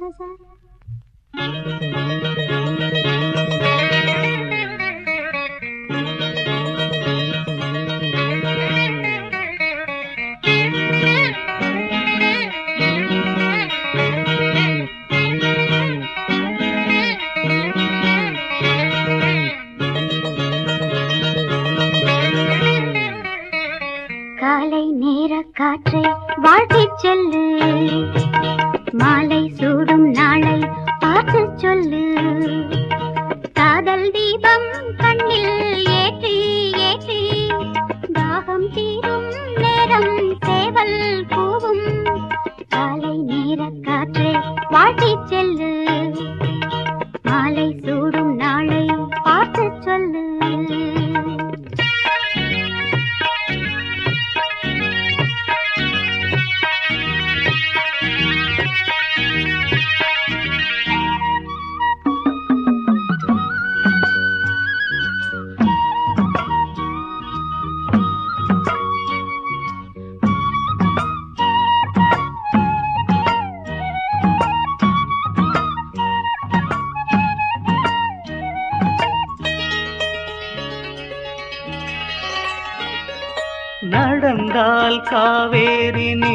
சசா காலை நேர காற்றை வாழ்த்திச் செல்லு மாலை சூடும் நாளை பார்த்து சொல்லு காதல் தீபம் கண்ணில் ஏற்றி ஏற்றி தாகம் தீரும் நேரம் சேவல் கூவும் காலை நேர காற்றை வாழ்த்திச் செல்லு மாலை சூடும் நாளை பார்த்து சொல்லு நடந்தால் காவேரி நீ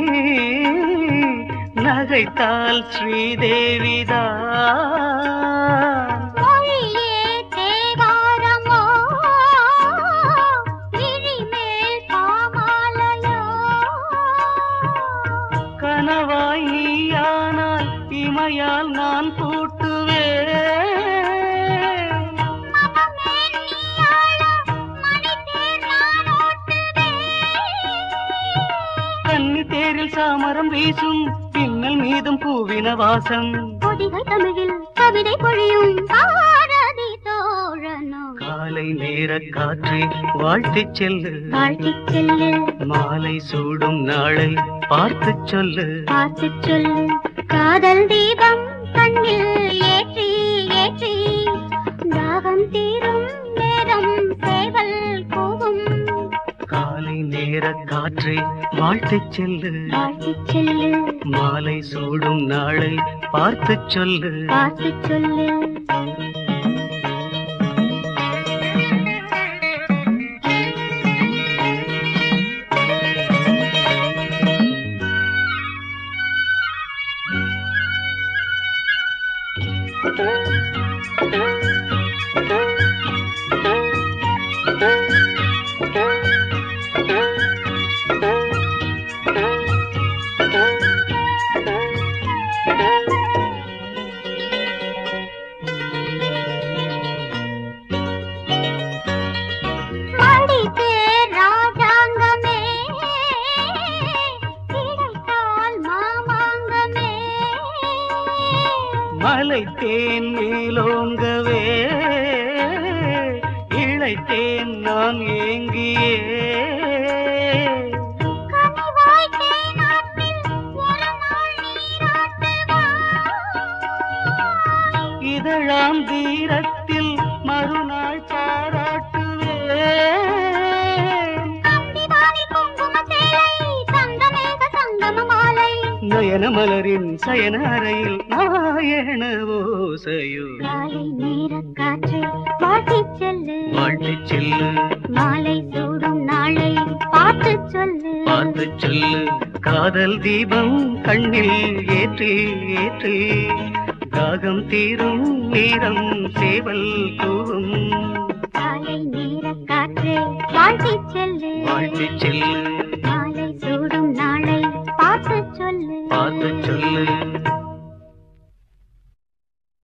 நகைத்தால் ஸ்ரீதேவிதான் மொழியே தேவாரமோ விழிமேல் பாமாலையோ கனவாய் நீயானால் இமையால் நான் கூட்டுவேன் மனமே நீயாள மணித்தேர் நான் ஓட்டுவேன் கன்னி தேரில் சாமரம் வீசும் பின்னல் மீதும் பூவின வாசம் பொதிகை தமிழில் கவிதை பொழியும் பாரதி தோழனோ காலை நேர காற்றை வாழ்த்திச் செல்லு வாழ்த்திச் செல்லு மாலை சூடும் நாளை பார்த்துச் சொல்லு பார்த்துச் சொல்லு காதல் தீபம் கண்ணில் ஏற்றி ஏற்றி தாகம் தீரும் நேரம் சேவல் கூவும் காலை நேர காற்றை வாழ்த்திச் செல்லு வாழ்த்திச் செல்லு மாலை சூடும் நாளை பார்த்துச் சொல்லு பார்த்துச் சொல்லு மடித்தேர் ராஜாங்கமே கிடைத்தால் மாமாங்கமே மலை தேன் மேலோங்கவே இழைத்தேன் நான் ஏங்கியே கனிவாய் தேனாற்றில் ஒரு நாள் நீராட்டுவாய். இதழாம் தீரத்தில் மறுநாள் பாராட்டுவேன் அந்திவானில் குங்குமச் சேலை, சந்தமேக சங்கம மாலை. நயன மலரின் சயன அறையில் நாயன ஓசையோ காலை நேரக் காற்றை வாழ்த்திச் செல்லு. வாழ்த்துச் செல்லு மாலை சூடும் நாளை பார்த்துச் சொல்லு பார்த்துச் சொல்லு காதல் தீபம் கண்ணில் ஏற்றி ஏற்றி தாகம் தீரும் நேரம் சேவல் கூவும் காலை நேரக் காற்றை வாழ்த்திச் செல்லு வாழ்த்துச் செல்லு